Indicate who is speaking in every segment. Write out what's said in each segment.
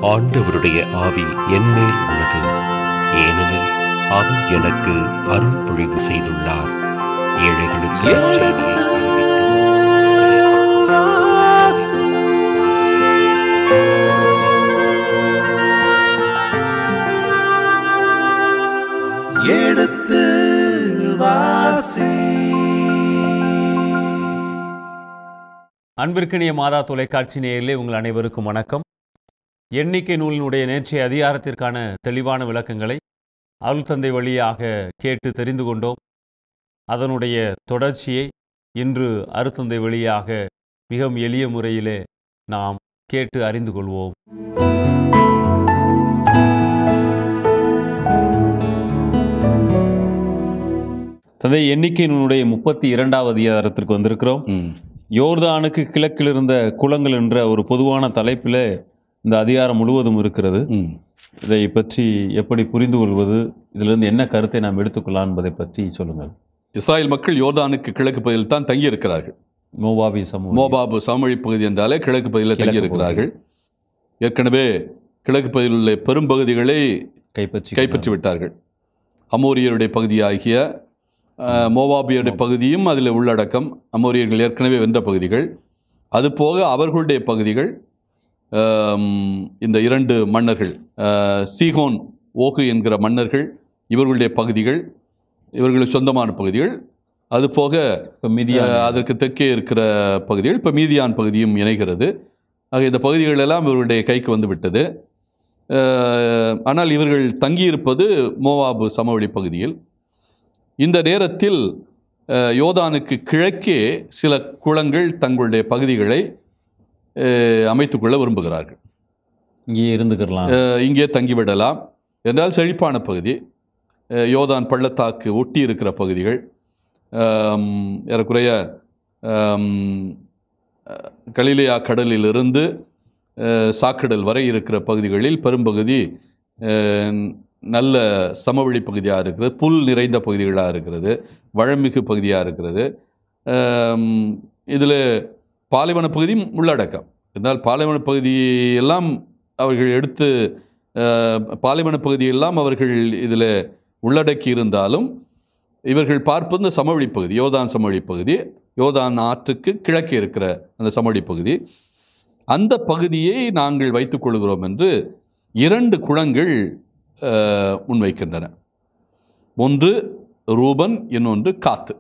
Speaker 1: ஆண்டவருடைய ஆவி என்மேல் உள்ளது ஏனெனில் அவர் எனக்கு அருள் பொழிவு செய்துள்ளார் ஏழைகளுக்கு
Speaker 2: எடுத்து வாசி. எடுத்து வாசி
Speaker 3: அன்பிற்கினிய மாதா தொலைக்காட்சி நேயர்களே உங்கள் அனைவருக்கும் வணக்கம் எண்ணிக்கை நூலினுடைய நேற்றைய அதிகாரத்திற்கான தெளிவான விளக்கங்களை அருள் தந்தை வழியாக கேட்டு தெரிந்து கொண்டோம் அதனுடைய தொடர்ச்சியை இன்று அருத்தந்தை வழியாக மிகவும் எளிய முறையிலே நாம் கேட்டு அறிந்து கொள்வோம் தந்தை எண்ணிக்கை நூலுடைய முப்பத்தி இரண்டாவது அதிகாரத்திற்கு வந்திருக்கிறோம் யோர்தானுக்கு கிழக்கில் இருந்த குளங்கள் என்ற ஒரு பொதுவான தலைப்பில் இந்த அதிகாரம் முழுவதும் இருக்கிறது இதை பற்றி எப்படி புரிந்து கொள்வது இதிலிருந்து என்ன கருத்தை நாம் எடுத்துக்கொள்ளலாம் என்பதை பற்றி சொல்லுங்கள்
Speaker 4: இஸ்ராயல் மக்கள் யோர்தானுக்கு கிழக்கு பகுதியில் தான் தங்கி இருக்கிறார்கள்
Speaker 3: மோபாபி சமூகம்
Speaker 4: மோபாபு சமவெளி பகுதி என்றாலே கிழக்கு பகுதியில்
Speaker 3: கிழக்கு
Speaker 4: தங்கி இருக்கிறார்கள் ஏற்கனவே கிழக்கு பகுதியில் உள்ள பெரும்பகுதிகளை
Speaker 3: கைப்பற்றி
Speaker 4: கைப்பற்றி விட்டார்கள் அமோரியருடைய பகுதியாகிய அஹ், மோவாபியருடைய பகுதியும் அதில் உள்ளடக்கம் அமோரியர்கள் ஏற்கனவே வென்ற பகுதிகள் அதுபோக அவர்களுடைய பகுதிகள் ஆம், இந்த இரண்டு மன்னர்கள் அஹ், சீகோன் ஓகு என்கிற மன்னர்கள் இவர்களுடைய பகுதிகள் இவர்களுக்கு சொந்தமான பகுதிகள் அதுபோக
Speaker 3: இப்போ மீதியா
Speaker 4: அஹ், அதற்கு தெற்கே இருக்கிற பகுதிகள் இப்போ மீதியான் பகுதியும் இணைகிறது ஆக இந்த பகுதிகள் எல்லாம் இவர்களுடைய கைக்கு வந்து விட்டது அஹ், ஆனால் இவர்கள் தங்கியிருப்பது மோவாபு சமவெளி பகுதியில் இந்த நேரத்தில் அஹ், யோதானுக்கு கிழக்கே சில குளங்கள் தங்களுடைய பகுதிகளை அஹ், அமைத்துக்கொள்ள விரும்புகிறார்கள்
Speaker 3: இங்கேயே இருந்துக்கிறலாம்
Speaker 4: அஹ், இங்கே தங்கிவிடலாம் என்றால் செழிப்பான பகுதி அஹ், யோதான் பள்ளத்தாக்கு ஒட்டி இருக்கிற பகுதிகள் ஆம், ஏறக்குறைய ஆம், அஹ், கலிலேயா கடலிலிருந்து அஹ், சாக்கடல் வரை இருக்கிற பகுதிகளில் பெரும்பகுதி அஹ், நல்ல சமவெளி பகுதியாக இருக்கிறது புல் நிறைந்த பகுதிகளாக இருக்கிறது வளமிகு பகுதியாக இருக்கிறது இதில் பாலைவன பகுதியும் உள்ளடக்கம் என்றால் பாலைவன பகுதியெல்லாம் அவர்கள் எடுத்து அஹ், பாலைவன பகுதியெல்லாம் அவர்கள் இதில் உள்ளடக்கி இருந்தாலும் இவர்கள் பார்ப்பது இந்த சமவெளி பகுதி யோதான் சமவெளி பகுதி யோதான் ஆற்றுக்கு கிழக்கே இருக்கிற அந்த சமவெளி பகுதி அந்த பகுதியை நாங்கள் வைத்துக் கொள்கிறோம் என்று இரண்டு குளங்கள் அஹ், முன்வைக்கின்றன ஒன்று ரூபன் இன்னொன்று காத்து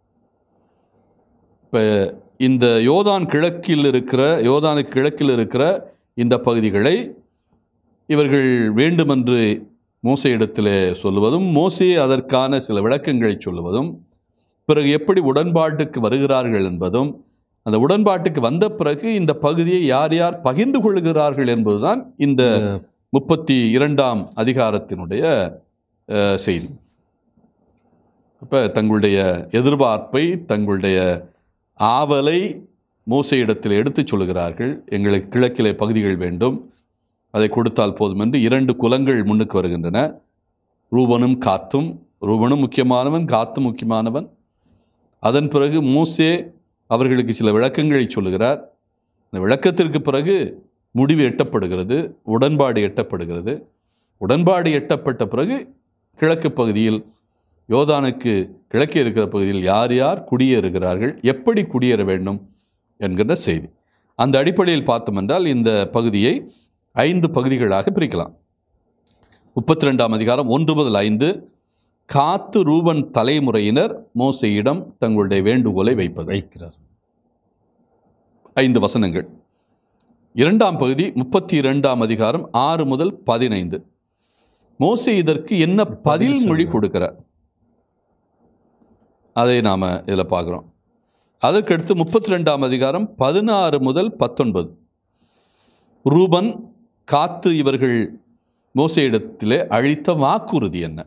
Speaker 4: இப்போ இந்த யோதான் கிழக்கில் இருக்கிற யோதானுக்கு கிழக்கில் இருக்கிற இந்த பகுதிகளை இவர்கள் வேண்டுமென்று மோசையிடத்திலே சொல்லுவதும் மோசே அதற்கான சில விளக்கங்களை சொல்லுவதும் பிறகு எப்படி உடன்பாட்டுக்கு வருகிறார்கள் என்பதும் அந்த உடன்பாட்டுக்கு வந்த பிறகு இந்த பகுதியை யார் யார் பகிர்ந்து கொள்கிறார்கள் என்பதுதான் இந்த முப்பத்தி இரண்டாம் அதிகாரத்தினுடைய அஹ், செய்தி அப்போ தங்களுடைய எதிர்பார்ப்பை தங்களுடைய ஆவலை மோசையிடத்தில் எடுத்துச் சொல்கிறார்கள் எங்களுக்கு கிழக்கிலே பகுதிகள் வேண்டும் அதை கொடுத்தால் போதும் என்று இரண்டு குலங்கள் முன்னுக்கு வருகின்றன ரூபனும் காத்தும் ரூபனும் முக்கியமானவன் காத்தும் முக்கியமானவன் அதன் பிறகு மோசே அவர்களுக்கு சில விளக்கங்களை சொல்லுகிறார் இந்த விளக்கத்திற்கு பிறகு முடிவு எட்டப்படுகிறது உடன்பாடு எட்டப்படுகிறது உடன்பாடு எட்டப்பட்ட பிறகு கிழக்கு பகுதியில் யோதானுக்கு கிழக்கே இருக்கிற பகுதியில் யார் யார் குடியேறுகிறார்கள் எப்படி குடியேற வேண்டும் என்கிற செய்தி அந்த அடிப்படையில் பார்த்தோம் என்றால் இந்த பகுதியை ஐந்து பகுதிகளாக பிரிக்கலாம் முப்பத்தி ரெண்டாம் அதிகாரம் ஒன்று முதல் ஐந்து காத்து ரூபன் தலைமுறையினர் மோசையிடம் தங்களுடைய வேண்டுகோளை வைப்பது
Speaker 3: வைக்கிறார்
Speaker 4: ஐந்து வசனங்கள் இரண்டாம் பகுதி முப்பத்தி இரண்டாம் அதிகாரம் ஆறு முதல் பதினைந்து மோசே இதற்கு என்ன பதில் மொழி கொடுக்கிறார் அதை நாம் இதில் பார்க்குறோம் அதற்கடுத்து முப்பத்தி ரெண்டாம் அதிகாரம் பதினாறு முதல் பத்தொன்பது ரூபன் காத்து இவர்கள் மோசையிடத்திலே அழித்த வாக்குறுதி என்ன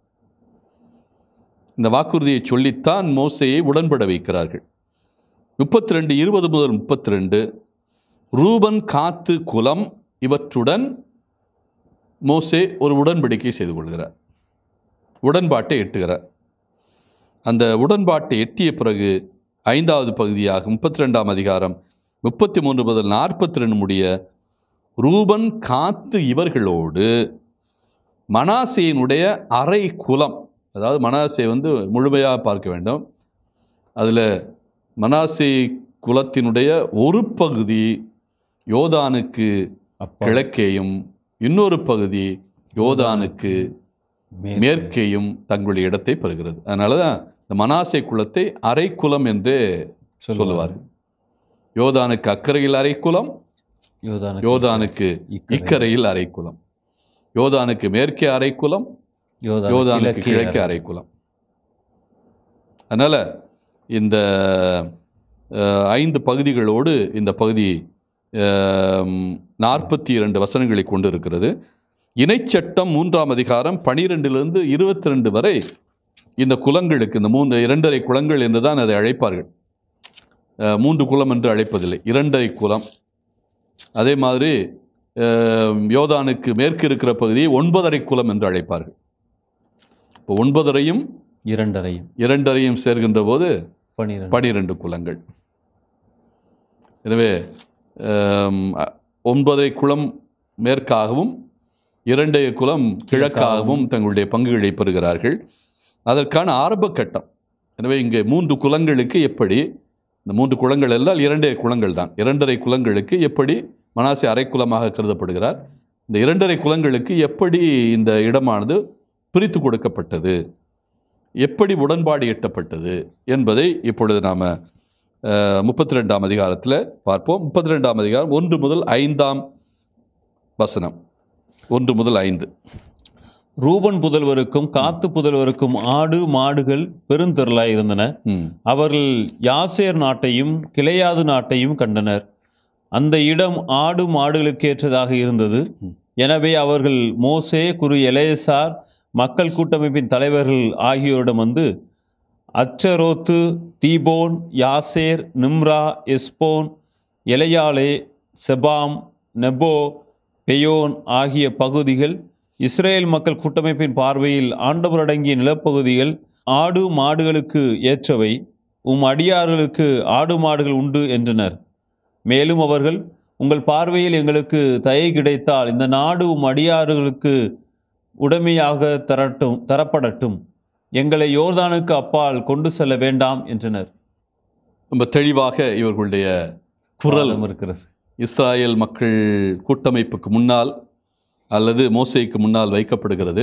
Speaker 4: இந்த வாக்குறுதியை சொல்லித்தான் மோசையை உடன்பட வைக்கிறார்கள் முப்பத்தி ரெண்டு இருபது முதல் முப்பத்தி ரெண்டு ரூபன் காத்து குலம் இவற்றுடன் மோசே ஒரு உடன்படிக்கை செய்து கொள்கிறார் உடன்பாட்டை எட்டுகிறார் அந்த உடன்பாட்டை எட்டிய பிறகு ஐந்தாவது பகுதியாக முப்பத்தி ரெண்டாம் அதிகாரம் முப்பத்தி மூன்று முதல் நாற்பத்தி ரெண்டு முடிய ரூபன் காத்து இவர்களோடு மனாசேயினுடைய அரை குலம் அதாவது மனாசே வந்து முழுமையாக பார்க்க வேண்டும் அதில் மனாசே குலத்தினுடைய ஒரு பகுதி யோதானுக்கு
Speaker 3: அப்பா
Speaker 4: கிழக்கேயும் இன்னொரு பகுதி யோதானுக்கு
Speaker 3: மேற்கு.
Speaker 4: மேற்கேயும் தங்களுடைய இடத்தை பெறுகிறது அதனால தான் இந்த மனாசே குலத்தை அரை குலம் என்றே சொல்லுவார் யோதானுக்கு அக்கறையில் அரை குலம்
Speaker 3: யோதானுக்கு
Speaker 4: யோதானுக்கு
Speaker 3: இக்கரை.
Speaker 4: இக்கரையில் அரை குலம் யோதானுக்கு மேற்கே அரை குலம்
Speaker 3: யோதானுக்கு
Speaker 4: யோதானுக்கு
Speaker 3: கிழக்கே
Speaker 4: கிழக்கே அரை குலம் அதனால் இந்த அஹ், ஐந்து பகுதிகளோடு இந்த பகுதி நாற்பத்தி இரண்டு வசனங்களை கொண்டு இருக்கிறது இணைச்சட்டம் மூன்றாம் அதிகாரம் பனிரெண்டிலிருந்து இருபத்தி ரெண்டு வரை இந்த குலங்களுக்கு இந்த மூன்று இரண்டரை குலங்கள் என்று தான் அதை அழைப்பார்கள் அஹ், மூன்று குலம் என்று அழைப்பதில்லை இரண்டரை குலம் அதே மாதிரி அஹ், யோதானுக்கு மேற்கு இருக்கிற பகுதியை ஒன்பதரை குலம் என்று அழைப்பார்கள் இப்போ ஒன்பதரையும்
Speaker 3: இரண்டரையும்
Speaker 4: இரண்டரையும் சேர்கின்ற போது
Speaker 3: பனிரெண்டு
Speaker 4: பனிரெண்டு குலங்கள் எனவே ஆம், அ- ஒன்பதரை குலம் மேற்காகவும் இரண்டைய குலம் கிழக்காகவும் தங்களுடைய பங்குகளை பெறுகிறார்கள் அதற்கான ஆரம்ப கட்டம் எனவே இங்கே மூன்று குலங்களுக்கு எப்படி இந்த மூன்று குலங்கள் எல்லாம் இரண்டரை குலங்கள் தான் இரண்டரை குலங்களுக்கு எப்படி மனாசே அரை குலமாக கருதப்படுகிறார் இந்த இரண்டரை குலங்களுக்கு எப்படி இந்த இடமானது பிரித்து கொடுக்கப்பட்டது எப்படி உடன்பாடு எட்டப்பட்டது என்பதை இப்பொழுது நாம் முப்பத்தி ரெண்டாம் அதிகாரத்தில் பார்ப்போம் முப்பத்தி ரெண்டாம் அதிகாரம் ஒன்று முதல் ஐந்தாம் வசனம் ஒன்று முதல் ஐந்து
Speaker 3: ரூபன் புதல்வருக்கும் காத்து புதல்வருக்கும் ஆடு மாடுகள் பெருந்திரளாய் இருந்தன
Speaker 4: ம்
Speaker 3: அவர்கள் யாசேர் நாட்டையும் கிளையாது நாட்டையும் கண்டனர் அந்த இடம் ஆடு மாடுகளுக்கேற்றதாக இருந்தது எனவே அவர்கள் மோசே குரு எலேசார் மக்கள் கூட்டமைப்பின் தலைவர்கள் ஆகியோரிடம் வந்து அச்சரோத்து தீபோன் யாசேர் நிம்ரா எஸ்போன் எலையாலே செபாம் நெபோ பெயோன் ஆகிய பகுதிகள் இஸ்ரேல் மக்கள் கூட்டமைப்பின் பார்வையில் ஆண்டவர் அடங்கிய நிலப்பகுதிகள் ஆடு மாடுகளுக்கு ஏற்றவை உம் அடியார்களுக்கு ஆடு மாடுகள் உண்டு என்றனர் மேலும் அவர்கள் உங்கள் பார்வையில் எங்களுக்கு தயை கிடைத்தால் இந்த நாடு உம் அடியார்களுக்கு உடைமையாக தரட்டும் தரப்படட்டும் எங்களை யோர்தானுக்கு அப்பால் கொண்டு செல்ல வேண்டாம் என்றனர்
Speaker 4: ரொம்ப தெளிவாக இவர்களுடைய குரல்
Speaker 3: வாதம் இருக்கிறது
Speaker 4: இஸ்ராயேல் மக்கள் கூட்டமைப்புக்கு முன்னால் அல்லது மோசேக்கு முன்னால் வைக்கப்படுகிறது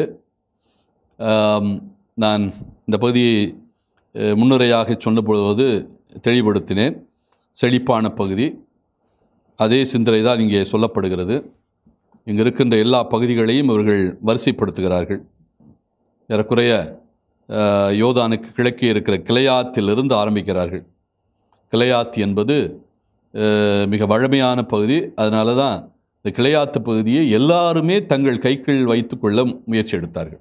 Speaker 4: ஆம், நான் இந்த பகுதியை அஹ், முன்னுரையாக சொன்னபொழுது தெளிவுபடுத்தினேன் செழிப்பான பகுதி அதே சிந்தனை தான் இங்கே சொல்லப்படுகிறது இங்கே இருக்கின்ற எல்லா பகுதிகளையும் இவர்கள் வரிசைப்படுத்துகிறார்கள் ஏறக்குறைய அஹ், யோதானுக்கு கிழக்கே இருக்கிற கிளையாத்திலிருந்து ஆரம்பிக்கிறார்கள் கிளையாத் என்பது அஹ், மிக வழமையான பகுதி அதனால தான் இந்த கிளையாத்து பகுதியை எல்லாருமே தங்கள் கைக்குள் வைத்துக்கொள்ள முயற்சி எடுத்தார்கள்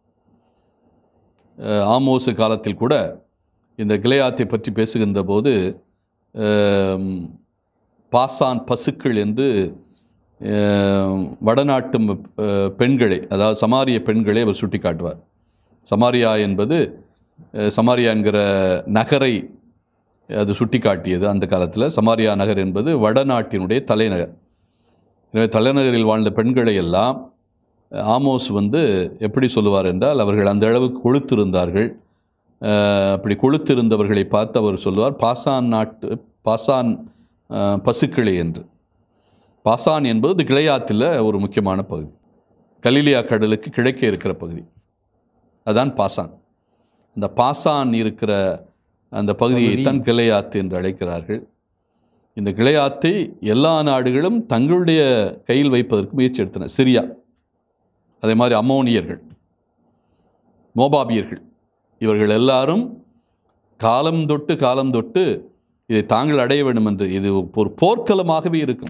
Speaker 4: அஹ், ஆமோசு காலத்தில் கூட இந்த கிளையாத்தை பற்றி பேசுகின்ற போது அஹ், பாசான் பசுக்கள் என்று அஹ், வடநாட்டு ம- அஹ், பெண்களை அதாவது சமாரிய பெண்களை அவர் சுட்டி காட்டுவார் சமாரியா என்பது அஹ், சமாரியா என்கிற நகரை அது சுட்டி காட்டியது அந்த காலத்தில் சமாரியா நகர் என்பது வடநாட்டினுடைய தலைநகர் எனவே தலைநகரில் வாழ்ந்த பெண்களை எல்லாம் அஹ், ஆமோஸ் வந்து எப்படி சொல்லுவார் என்றால் அவர்கள் அந்த அளவுக்கு கொழுத்திருந்தார்கள் அஹ், அப்படி கொழுத்திருந்தவர்களை பார்த்து அவர் சொல்லுவார் பாசான் நாட்டு பாசான் அஹ், பசுக்களே என்று பாசான் என்பது இந்த கிளையாத்தில் ஒரு முக்கியமான பகுதி கலிலியா கடலுக்கு கிழக்கே இருக்கிற பகுதி அதான் பாசான் இந்த பாசான் இருக்கிற அந்த பகுதியைத்தான் கிளையாத்து என்று அழைக்கிறார்கள் இந்த கிளையாத்தை எல்லா நாடுகளும் தங்களுடைய கையில் வைப்பதற்கு முயற்சி எடுத்தன சிரியா அதே மாதிரி அம்மோனியர்கள் மோபாபியர்கள் இவர்கள் எல்லாரும் காலம் தொட்டு காலம் தொட்டு இதை தாங்கள் அடைய வேண்டும் என்று இது ஒரு போர்க்களமாகவே இருக்கும்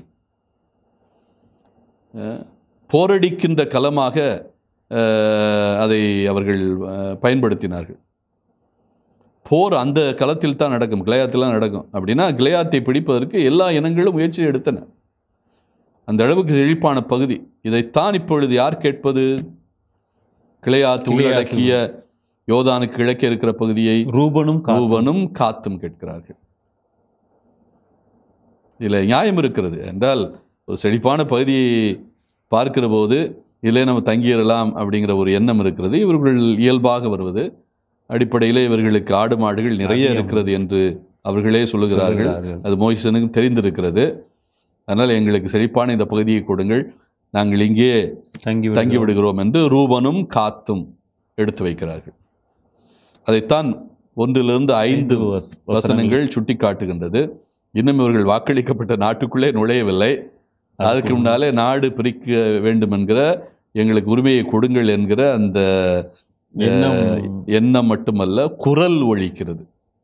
Speaker 4: அஹ், போரடிக்கின்ற களமாக அஹ், அதை அவர்கள் அஹ், பயன்படுத்தினார்கள் போர் அந்த களத்தில் தான் நடக்கும் கிளையாத்தில் தான் நடக்கும் அப்படின்னா கிளையாத்தை பிடிப்பதற்கு எல்லா இனங்களும் முயற்சி எடுத்தன அந்த அளவுக்கு செழிப்பான பகுதி இதைத்தான் இப்பொழுது யார் கேட்பது கிளையாத்து உள்ளடக்கிய யோதானுக்கு கிழக்கே இருக்கிற பகுதியை
Speaker 3: ரூபனும் காத்தும்.
Speaker 4: ரூபனும் காத்தும் கேட்கிறார்கள் இதில் நியாயம் இருக்கிறது என்றால் ஒரு செழிப்பான பகுதியை பார்க்கிற போது இதிலே நம்ம தங்கிடலாம் அப்படிங்கிற ஒரு எண்ணம் இருக்கிறது இவர்கள் இயல்பாக வருவது அடிப்படையிலே இவர்களுக்கு ஆடு மாடுகள் நிறைய
Speaker 3: அதிகம்.
Speaker 4: இருக்கிறது என்று அவர்களே சொல்லுகிறார்கள்
Speaker 3: சொல்லுகிறார்கள்.
Speaker 4: அது மோகிசனுக்கும் தெரிந்திருக்கிறது அதனால் எங்களுக்கு செழிப்பான இந்த பகுதியை கொடுங்கள் நாங்கள் இங்கே
Speaker 3: தங்கி
Speaker 4: தங்கி விடுகிறோம் என்று ரூபனும் காத்தும் எடுத்து வைக்கிறார்கள் அதைத்தான் ஒன்றிலிருந்து ஐந்து
Speaker 3: வஸ்-
Speaker 4: வசனங்கள் சுட்டி காட்டுகின்றது இன்னும் இவர்கள் வாக்களிக்கப்பட்ட நாட்டுக்குள்ளே நுழையவில்லை அதுக்கு முன்னாலே நாடு பிரிக்க வேண்டும் என்கிற எங்களுக்கு உரிமையை கொடுங்கள் என்கிற அந்த
Speaker 3: எண்ணம்
Speaker 4: எண்ணம் மட்டுமல்ல குரல் ஒலிக்கிறது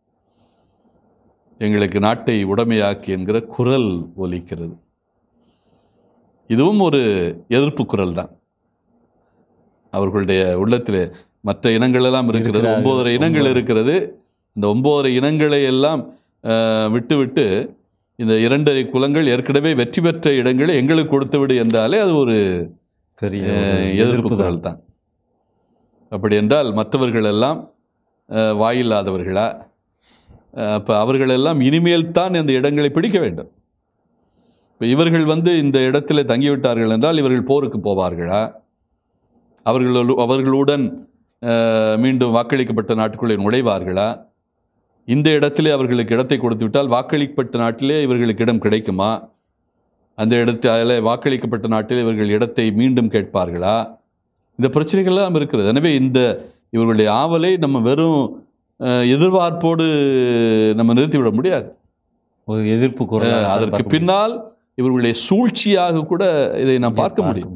Speaker 4: எங்களுக்கு நாட்டை உடைமையாக்கி என்கிற குரல் ஒலிக்கிறது இதுவும் ஒரு எதிர்ப்பு குரல் தான் அவர்களுடைய உள்ளத்தில் மற்ற இனங்கள் எல்லாம் இருக்கிறது
Speaker 3: இருக்கிறார்கள்.
Speaker 4: ஒன்பதரை இனங்கள்
Speaker 3: ஒன்பது.
Speaker 4: இருக்கிறது இந்த ஒன்பதரை இனங்களை எல்லாம் அஹ், விட்டு விட்டு இந்த இரண்டரை குலங்கள் ஏற்கனவே வெற்றி பெற்ற இடங்களை எங்களுக்கு கொடுத்து விடு என்றாலே அது ஒரு
Speaker 3: பெரிய
Speaker 4: அஹ்,
Speaker 3: ஒரு
Speaker 4: எதிர்ப்பு
Speaker 3: எதிர்ப்பு தான்.
Speaker 4: குரல் தான் அப்படி என்றால் மற்றவர்கள் எல்லாம் அஹ், வாயில்லாதவர்களா அப்போ அவர்களெல்லாம் இனிமேல் தான் இந்த இடங்களை பிடிக்க வேண்டும் இப்போ இவர்கள் வந்து இந்த இடத்துல தங்கிவிட்டார்கள் என்றால் இவர்கள் போருக்கு போவார்களா அவர்களு அவர்களுடன் அஹ், மீண்டும் வாக்களிக்கப்பட்ட நாட்டுக்குள்ளே நுழைவார்களா இந்த இடத்திலே அவர்களுக்கு இடத்தை கொடுத்து விட்டால் வாக்களிக்கப்பட்ட நாட்டிலே இவர்களுக்கு இடம் கிடைக்குமா அந்த இடத்தில் வாக்களிக்கப்பட்ட நாட்டில் இவர்கள் இடத்தை மீண்டும் கேட்பார்களா இந்த பிரச்சனைகள்லாம் இருக்கிறது எனவே இந்த இவர்களுடைய ஆவலை நம்ம வெறும் அஹ், எதிர்பார்ப்போடு நம்ம நிறுத்திவிட முடியாது
Speaker 3: ஒரு எதிர்ப்பு குரல்
Speaker 4: அஹ், அதற்கு பின்னால் இவர்களுடைய சூழ்ச்சியாக கூட இதை நாம் பார்க்க முடியும்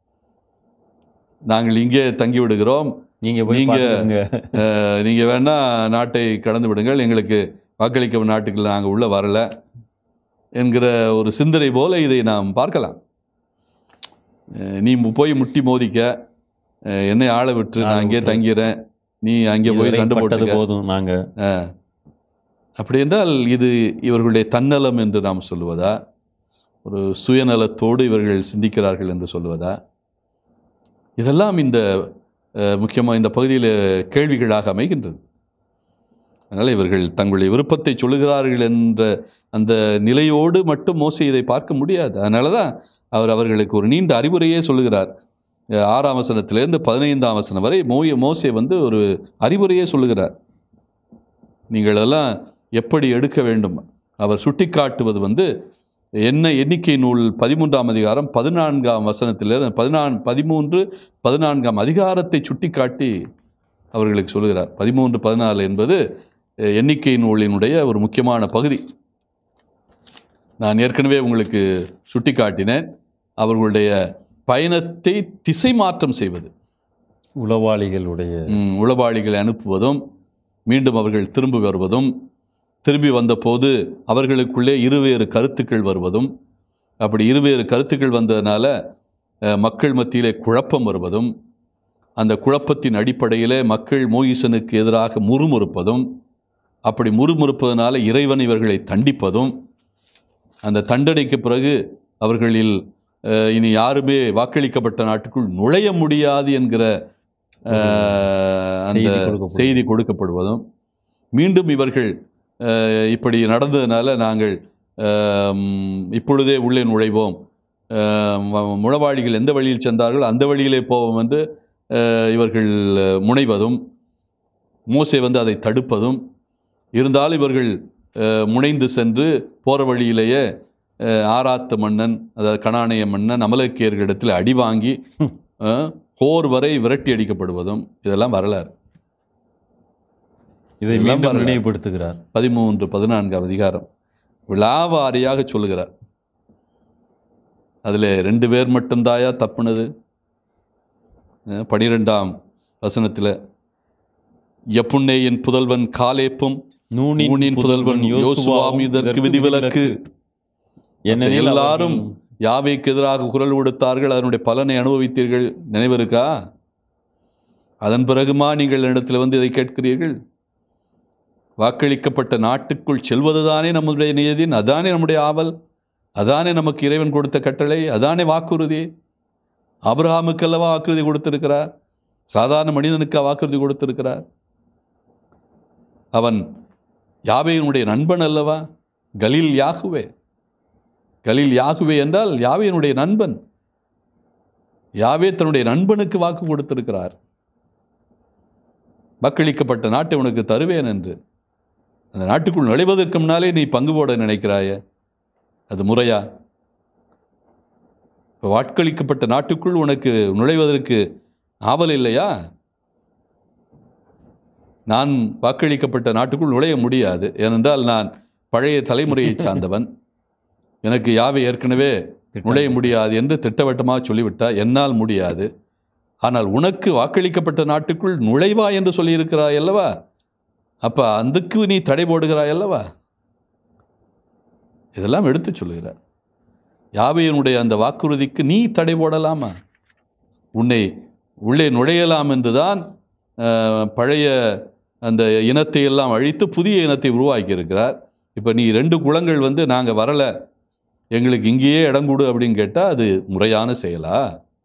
Speaker 4: நாங்கள் இங்கே தங்கி விடுகிறோம்
Speaker 3: நீங்க போய்
Speaker 4: நீங்க-
Speaker 3: பாத்துக்கங்க.
Speaker 4: அஹ், நீங்க வேணா நாட்டை கடந்து விடுங்கள் எங்களுக்கு வாக்களிக்க நாட்டுக்குள்ள நாங்கள் உள்ள வரல என்கிற ஒரு சிந்தனை போல இதை நாம் பார்க்கலாம் அஹ், நீ மு- போய் முட்டி மோதிக்க அஹ், என்னை ஆள விட்டு
Speaker 3: ஆள
Speaker 4: நான் அங்கே
Speaker 3: விட்டுரு.
Speaker 4: தங்கிறேன் நீ அங்கே போய்
Speaker 3: இதுவரை
Speaker 4: சண்டை
Speaker 3: பட்டது
Speaker 4: போட்டுக்க
Speaker 3: போதும் நாங்க
Speaker 4: அப்படி என்றால் இது இவர்களுடைய தன்னலம் என்று நாம் சொல்லுவதா ஒரு சுயநலத்தோடு இவர்கள் சிந்திக்கிறார்கள் என்று சொல்லுவதா இதெல்லாம் இந்த முக்கியமாக இந்த பகுதியில் கேள்விகளாக அமைகின்றது அதனால் இவர்கள் தங்களுடைய விருப்பத்தை சொல்லுகிறார்கள் என்ற அந்த நிலையோடு மட்டும் மோசே இதை பார்க்க முடியாது அதனால தான் அவர் அவர்களுக்கு ஒரு நீண்ட அறிவுரையே சொல்லுகிறார் அஹ் ஆறாம் வசனத்திலிருந்து பதினைந்தாம் வசனம் வரை மோய மோசே வந்து ஒரு அறிவுரையே சொல்லுகிறார் நீங்கள் எல்லாம் எப்படி எடுக்க வேண்டும் அவர் சுட்டிக்காட்டுவது வந்து என்ன எண்ணிக்கை நூல் பதிமூன்றாம் அதிகாரம் பதினான்காம் வசனத்தில் பதினான் பதிமூன்று பதினான்காம் அதிகாரத்தை சுட்டிக்காட்டி அவர்களுக்கு சொல்கிறார் பதிமூன்று பதினாலு என்பது அஹ், எண்ணிக்கை நூலினுடைய ஒரு முக்கியமான பகுதி நான் ஏற்கனவே உங்களுக்கு சுட்டிக்காட்டினேன் அவர்களுடைய பயணத்தை திசை மாற்றம் செய்வது
Speaker 3: உளவாளிகளுடைய
Speaker 4: ம், உளவாளிகளை அனுப்புவதும் மீண்டும் அவர்கள் திரும்பி வருவதும் திரும்பி வந்தபோது அவர்களுக்குள்ளே இருவேறு கருத்துக்கள் வருவதும் அப்படி இருவேறு கருத்துக்கள் வந்ததுனால அஹ், மக்கள் மத்தியிலே குழப்பம் வருவதும் அந்த குழப்பத்தின் அடிப்படையிலே மக்கள் மோயிசனுக்கு எதிராக முறுமுறுப்பதும் அப்படி முறுமுறுப்பதனால இறைவன் இவர்களை தண்டிப்பதும் அந்த தண்டனைக்கு பிறகு அவர்களில் அஹ், இனி யாருமே வாக்களிக்கப்பட்ட நாட்டுக்குள் நுழைய முடியாது என்கிற அஹ், அந்த
Speaker 3: செய்தி கொடுக்கப்படும்.
Speaker 4: செய்தி கொடுக்கப்படுவதும் மீண்டும் இவர்கள் அஹ், இப்படி நடந்ததுனால நாங்கள் அஹ், இப்பொழுதே உள்ளே நுழைவோம் அஹ், ம- முளவாளிகள் எந்த வழியில் சென்றார்கள் அந்த வழியிலே போவோம் என்று அஹ், இவர்கள் அஹ், முனைவதும் மோசே வந்து அதை தடுப்பதும் இருந்தாலும் இவர்கள் அஹ், முனைந்து சென்று போகிற வழியிலேயே அஹ், ஆராத்த மன்னன் அதாவது கனானைய மன்னன் அமலக்கியர்களிடத்தில் அடி வாங்கி அஹ், போர் வரை விரட்டி அடிக்கப்படுவதும் இதெல்லாம் வரலாறு
Speaker 3: இதை
Speaker 4: எல்லாம்
Speaker 3: மீண்டும்
Speaker 4: வரலாறு.
Speaker 3: நினைவுபடுத்துகிறார்
Speaker 4: பதிமூன்று பதினான்காம் அதிகாரம் விழாவாரியாக சொல்லுகிறார் அதில் ரெண்டு பேர் மட்டும்தாயா தப்புனது அஹ், பனிரெண்டாம் வசனத்தில் எப்புன்னேயின் புதல்வன் காலேப்பும்
Speaker 3: நூனின்
Speaker 4: நூனின் புதல்வன் யோசுவாவும் இதற்கு விதிவிலக்கு
Speaker 3: ஏனெனில்
Speaker 4: எல்லாரும்
Speaker 3: அவர்கள்
Speaker 4: யாவைக்கு எதிராக குரல் கொடுத்தார்கள் அதனுடைய பலனை அனுபவித்தீர்கள் நினைவிருக்கா அதன் பிறகுமா நீங்கள் இடத்துல வந்து இதை கேட்கிறீர்கள் வாக்களிக்கப்பட்ட நாட்டுக்குள் செல்வதுதானே நம்முடைய நியதின் அதானே நம்முடைய ஆவல் அதானே நமக்கு இறைவன் கொடுத்த கட்டளை அதானே வாக்குறுதி ஆபிரகாமுக்கு அல்லவா வாக்குறுதி கொடுத்திருக்கிறார் சாதாரண மனிதனுக்கு வாக்குறுதி கொடுத்திருக்கிறார் அவன் யாவையினுடைய நண்பன் அல்லவா கலீல் யாகுவே கலீல் யாகுவே என்றால் யாவேனுடைய நண்பன் யாவே தன்னுடைய நண்பனுக்கு வாக்கு கொடுத்திருக்கிறார் வாக்களிக்கப்பட்ட நாட்டை உனக்கு தருவேன் என்று அந்த நாட்டுக்குள் நுழைவதற்கு முன்னாலே நீ பங்கு போட நினைக்கிறாயே அது முறையா இப்போ வாக்களிக்கப்பட்ட நாட்டுக்குள் உனக்கு நுழைவதற்கு ஆவல் இல்லையா நான் வாக்களிக்கப்பட்ட நாட்டுக்குள் நுழைய முடியாது ஏனென்றால் நான் பழைய தலைமுறையைச் சார்ந்தவன் எனக்கு யாவை ஏற்கனவே நுழைய முடியாது என்று திட்டவட்டமாக சொல்லிவிட்டார் என்னால் முடியாது ஆனால் உனக்கு வாக்களிக்கப்பட்ட நாட்டுக்குள் நுழைவா என்று சொல்லியிருக்கிறாய் அல்லவா அப்போ அதுக்கு நீ தடை போடுகிறாய் அல்லவா இதெல்லாம் எடுத்து சொல்லுகிறார் யாவையினுடைய அந்த வாக்குறுதிக்கு நீ தடை போடலாமா உன்னை உள்ளே நுழையலாம் என்றுதான் அஹ், பழைய அந்த இனத்தை எல்லாம் அழித்து புதிய இனத்தை உருவாக்கி இருக்கிறார் இப்போ நீ ரெண்டு குளங்கள் வந்து நாங்கள் வரலை எங்களுக்கு இங்கேயே இடம் கொடு அப்படின்னு கேட்டால் அது முறையான செயலா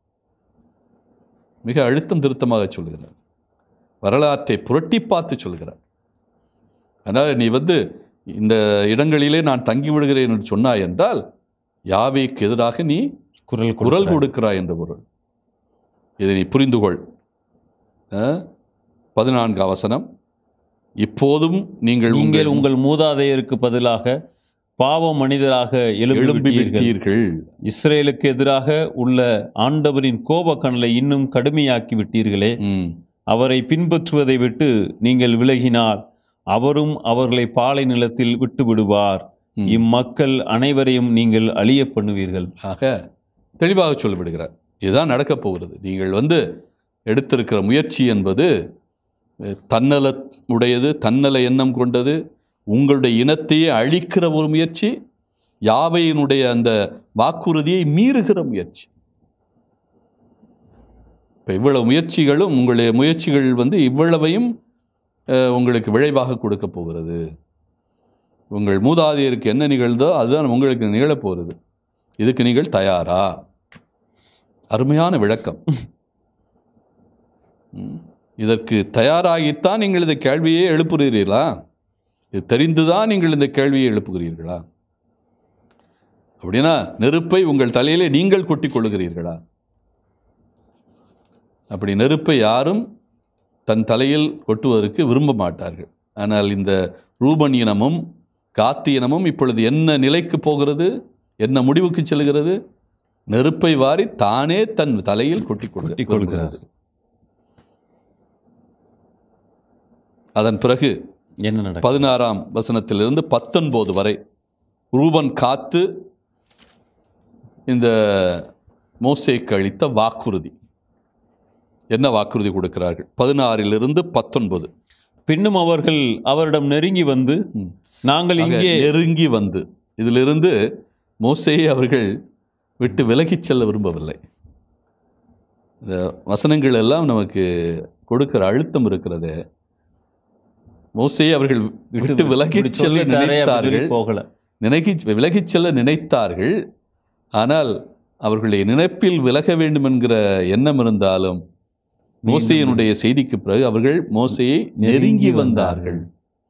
Speaker 4: மிக அழுத்தம் திருத்தமாக சொல்லுகிறார் வரலாற்றை புரட்டி பார்த்து சொல்கிறார் அதனால் நீ வந்து இந்த இடங்களிலே நான் தங்கி விடுகிறேன் என்று சொன்னாய் என்றால் யாவைக்கு எதிராக நீ
Speaker 3: குரல்
Speaker 4: குரல்
Speaker 3: கொடுக்கிறார்.
Speaker 4: கொடுக்கிறாய் என்ற பொருள் இதை நீ புரிந்து கொள் அஹ், பதினான்காம் வசனம் இப்போதும் நீங்கள்
Speaker 3: நீங்கள் உங்கள் மூதாதையருக்கு பதிலாக பாவ மனிதராக எழும்பி
Speaker 4: எழும்பி
Speaker 3: விட்டீர்கள்
Speaker 4: விட்டீர்கள்
Speaker 3: இஸ்ரேலுக்கு எதிராக உள்ள ஆண்டவரின் கோபக்கணலை இன்னும் கடுமையாக்கி விட்டீர்களே
Speaker 4: ம்.
Speaker 3: அவரை பின்பற்றுவதை விட்டு நீங்கள் விலகினால் அவரும் அவர்களை பாலை நிலத்தில் விட்டு விடுவார்
Speaker 4: ம்.
Speaker 3: இம்மக்கள் அனைவரையும் நீங்கள் அழிய பண்ணுவீர்கள்
Speaker 4: ஆக தெளிவாக சொல்லிவிடுகிறார் இதுதான் நடக்கப் போகிறது நீங்கள் வந்து எடுத்திருக்கிற முயற்சி என்பது அஹ், தன்னல உடையது தன்னல எண்ணம் கொண்டது உங்களுடைய இனத்தையே அழிக்கிற ஒரு முயற்சி யாவையினுடைய அந்த வாக்குறுதியை மீறுகிற முயற்சி இப்போ இவ்வளவு முயற்சிகளும் உங்களுடைய முயற்சிகள் வந்து இவ்வளவையும் அஹ், உங்களுக்கு விளைவாக கொடுக்க போகிறது உங்கள் மூதாதையருக்கு என்ன நிகழ்ந்தோ அதுதான் உங்களுக்கு நிகழப் போகிறது இதுக்கு நீங்கள் தயாரா அருமையான விளக்கம் ம். இதற்கு தயாராகித்தான் நீங்கள் இந்த கேள்வியை எழுப்புகிறீர்களா இது தெரிந்துதான் நீங்கள் இந்த கேள்வியை எழுப்புகிறீர்களா அப்படின்னா நெருப்பை உங்கள் தலையிலே நீங்கள் கொட்டிக் கொள்ளுகிறீர்களா அப்படி நெருப்பை யாரும் தன் தலையில் கொட்டுவதற்கு விரும்ப மாட்டார்கள் ஆனால் இந்த ரூபன் இனமும் காத்தி இனமும் இப்பொழுது என்ன நிலைக்கு போகிறது என்ன முடிவுக்கு செல்கிறது நெருப்பை வாரி தானே தன் தலையில் கொட்டிக் கொள்க-
Speaker 3: கொட்டிக் கொள்கிறார்.
Speaker 4: விரும்புகிறது. அதன் பிறகு
Speaker 3: என்ன நடக்கும்
Speaker 4: பதினாறாம் வசனத்திலிருந்து பத்தொன்பது வரை ரூபன் காத்து இந்த மோசேக்கு அளித்த வாக்குறுதி என்ன வாக்குறுதி கொடுக்கிறார்கள் பதினாறிலிருந்து பத்தொன்பது
Speaker 3: பின்னும் அவர்கள் அவரிடம் நெருங்கி வந்து
Speaker 4: ம்.
Speaker 3: நாங்கள்
Speaker 4: ஆக,
Speaker 3: இங்கே
Speaker 4: நெருங்கி வந்து இதிலிருந்து மோசேயை அவர்கள் விட்டு விலகிச் செல்ல விரும்பவில்லை இந்த வசனங்கள் எல்லாம் நமக்கு கொடுக்கிற அழுத்தம் இருக்கிறது மோசேயை அவர்கள் விட்டு விலகிச்
Speaker 3: இப்படி
Speaker 4: செல்ல
Speaker 3: சொல்லிட்டாரே அப்படின்னு
Speaker 4: நினைத்தார்கள்
Speaker 3: சொல்லி போகல
Speaker 4: நினைக்கி விலகிச் செல்ல நினைத்தார்கள் ஆனால் அவர்களுடைய நினைப்பில் விலக வேண்டும் என்கிற எண்ணம் இருந்தாலும் மோசையினுடைய செய்திக்கு பிறகு அவர்கள் மோசையை நெருங்கி வந்தார்கள்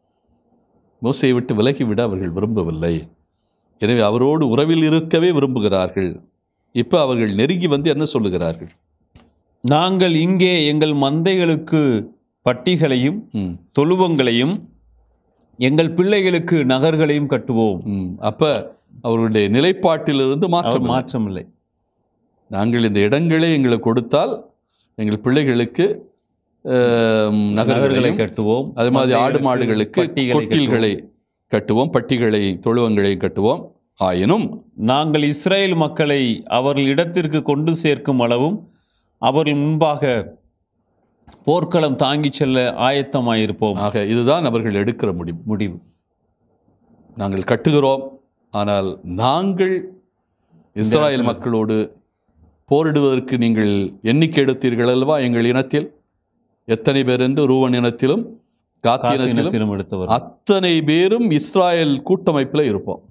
Speaker 4: மோசையை விட்டு விலகிவிட அவர்கள் விரும்பவில்லை எனவே அவரோடு உறவில் இருக்கவே விரும்புகிறார்கள் இப்போ அவர்கள் நெருங்கி வந்து என்ன சொல்லுகிறார்கள்
Speaker 3: நாங்கள் இங்கே எங்கள் மந்தைகளுக்கு பட்டிகளையும்
Speaker 4: ம்
Speaker 3: தொழுவங்களையும் எங்கள் பிள்ளைகளுக்கு நகர்களையும் கட்டுவோம்
Speaker 4: ம் அப்போ அவர்களுடைய நிலைப்பாட்டிலிருந்து
Speaker 3: அவர்
Speaker 4: மாற்றம் இல்லை.
Speaker 3: மாற்றமில்லை
Speaker 4: நாங்கள் இந்த இடங்களை எங்களுக்கு கொடுத்தால் எங்கள் பிள்ளைகளுக்கு அஹ்,
Speaker 3: நகர்களை
Speaker 4: நகர்களையும்
Speaker 3: கட்டுவோம்
Speaker 4: அது மாதிரி ஆடு
Speaker 3: மந்தைகளுக்கு
Speaker 4: மாடுகளுக்கு
Speaker 3: பட்டிகளை
Speaker 4: கொட்டில்களை கட்டுவோம் பட்டிகளை தொழுவங்களை கட்டுவோம் ஆயினும்
Speaker 3: நாங்கள் இஸ்ரேல் மக்களை அவர்கள் இடத்திற்கு கொண்டு சேர்க்கும் அளவும் அவர்கள் முன்பாக போர்க்களம் தாங்கிச் செல்ல ஆயத்தமாயிருப்போம்
Speaker 4: ஆக இதுதான் அவர்கள் எடுக்கிற முடிவு
Speaker 3: முடிவு
Speaker 4: நாங்கள் கட்டுகிறோம் ஆனால் நாங்கள் இஸ்ராயல் மக்களோடு போரிடுவதற்கு நீங்கள் எண்ணிக்கை எடுத்தீர்கள் அல்லவா எங்கள் இனத்தில் எத்தனை பேர் என்று ரூவன் இனத்திலும் காத்தி இனத்திலும்
Speaker 3: காத்தினத்திலும் எடுத்தவர்
Speaker 4: அத்தனை பேரும் இஸ்ராயல் கூட்டமைப்பில் இருப்போம்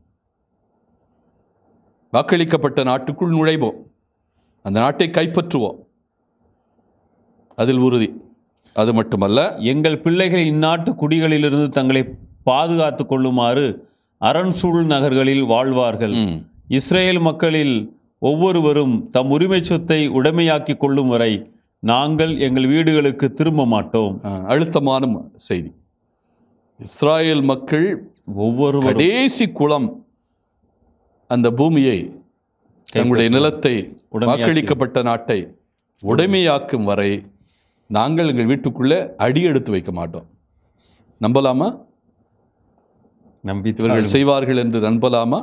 Speaker 4: வாக்களிக்கப்பட்ட நாட்டுக்குள் நுழைவோம் அந்த நாட்டை கைப்பற்றுவோம் அதில் உறுதி அது மட்டுமல்ல
Speaker 3: எங்கள் பிள்ளைகள் இந்நாட்டு குடிகளிலிருந்து தங்களை பாதுகாத்துக் கொள்ளுமாறு அரண் சூழ் நகர்களில் வாழ்வார்கள்
Speaker 4: ம்,
Speaker 3: இஸ்ரேல் மக்களில் ஒவ்வொருவரும் தம் உரிமை சொத்தை உடைமையாக்கிக் கொள்ளும் வரை நாங்கள் எங்கள் வீடுகளுக்கு திரும்ப மாட்டோம்
Speaker 4: அஹ், அழுத்தமான ம- செய்தி இஸ்ராயேல் மக்கள்
Speaker 3: ஒவ்வொருவரும்
Speaker 4: கடைசி குளம் அந்த பூமியை தங்களுடைய நிலத்தை
Speaker 3: உடைமையாக்கி-
Speaker 4: வாக்களிக்கப்பட்ட நாட்டை உடைமையாக்கும் வரை நாங்கள் எங்கள் வீட்டுக்குள்ளே அடி எடுத்து வைக்க மாட்டோம் நம்பலாமா
Speaker 3: நம்பி
Speaker 4: இவர்கள் செய்வார்கள் என்று நம்பலாமா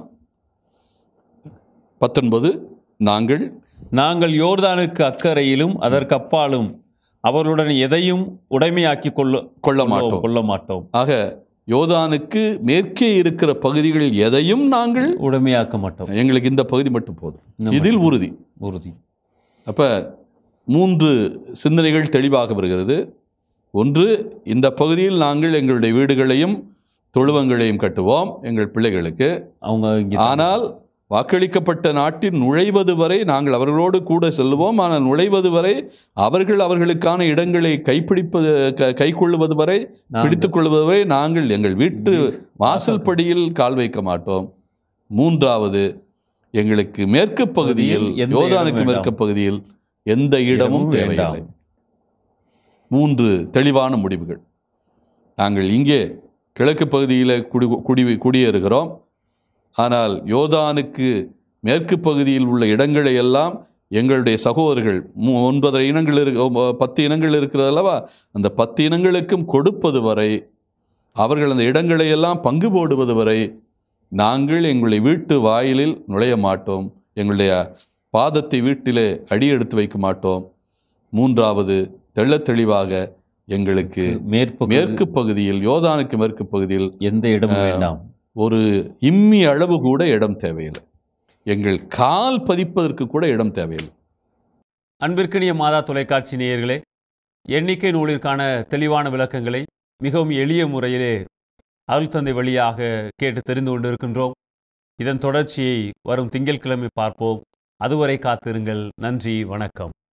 Speaker 4: பத்தொன்பது நாங்கள்
Speaker 3: நாங்கள் யோர்தானுக்கு அக்கறையிலும் அதற்கு அப்பாலும் அவர்களுடன் எதையும் உடைமையாக்கி கொள்ள
Speaker 4: கொள்ள மாட்டோம்
Speaker 3: கொள்ள மாட்டோம்
Speaker 4: ஆக யோதானுக்கு மேற்கே இருக்கிற பகுதிகள் எதையும் நாங்கள்
Speaker 3: உடைமையாக்க மாட்டோம்
Speaker 4: எங்களுக்கு இந்த பகுதி மட்டும் போதும்
Speaker 3: இந்த
Speaker 4: இதில் உறுதி
Speaker 3: உறுதி
Speaker 4: அப்போ மூன்று சிந்தனைகள் தெளிவாக வருகிறது ஒன்று இந்த பகுதியில் நாங்கள் எங்களுடைய வீடுகளையும் தொழுவங்களையும் கட்டுவோம் எங்கள் பிள்ளைகளுக்கு
Speaker 3: அவங்க இங்கே
Speaker 4: ஆனால் வாக்களிக்கப்பட்ட நாட்டில் நுழைவது வரை நாங்கள் அவர்களோடு கூட செல்லுவோம் ஆனால் நுழைவது வரை அவர்கள் அவர்களுக்கான இடங்களை கைப்பிடிப்பது க கைக்கொள்ளுவது வரை பிடித்துக் கொள்வது வரை நாங்கள் எங்கள் வீட்டு வாசல் படியில் கால் வைக்க மாட்டோம் மூன்றாவது எங்களுக்கு மேற்கு பகுதியில்
Speaker 3: எந்த இடமும்
Speaker 4: யோதானுக்கு
Speaker 3: வேண்டாம்.
Speaker 4: மேற்கு பகுதியில் எந்த இடமும் தேவையில்லை
Speaker 3: வேண்டாம்.
Speaker 4: மூன்று தெளிவான முடிவுகள் நாங்கள் இங்கே கிழக்கு பகுதியில் குடி குடி குடியேறுகிறோம் ஆனால் யோதானுக்கு மேற்கு பகுதியில் உள்ள இடங்களை எல்லாம் எங்களுடைய சகோதரர்கள் மூ- ஒன்பதரை இனங்கள் இரு ஒ- பத்து இனங்கள் இருக்கிறது அல்லவா அந்த பத்து இனங்களுக்கும் கொடுப்பது வரை அவர்கள் அந்த இடங்களை எல்லாம் பங்கு போடுவது வரை நாங்கள் எங்களுடைய வீட்டு வாயிலில் நுழைய மாட்டோம் எங்களுடைய பாதத்தை வீட்டிலே அடி எடுத்து வைக்க மாட்டோம் மூன்றாவது தெள்ளத் தெளிவாக எங்களுக்கு
Speaker 3: மேற்பு
Speaker 4: மேற்கு பகுதியில் யோதானுக்கு மேற்கு பகுதியில்
Speaker 3: எந்த இடமும் வேண்டாம்
Speaker 4: ஒரு இம்மி அளவு கூட இடம் தேவையில்லை எங்கள் கால் பதிப்பதற்கு கூட இடம் தேவையில்லை
Speaker 3: அன்பிற்கினிய மாதா தொலைக்காட்சி நேயர்களே எண்ணிக்கை நூலிற்கான தெளிவான விளக்கங்களை மிகவும் எளிய முறையிலே அருள் தந்தை வழியாக கேட்டு தெரிந்து கொண்டிருக்கின்றோம் இதன் தொடர்ச்சியை வரும் திங்கட்கிழமை பார்ப்போம் அதுவரை காத்திருங்கள் நன்றி வணக்கம்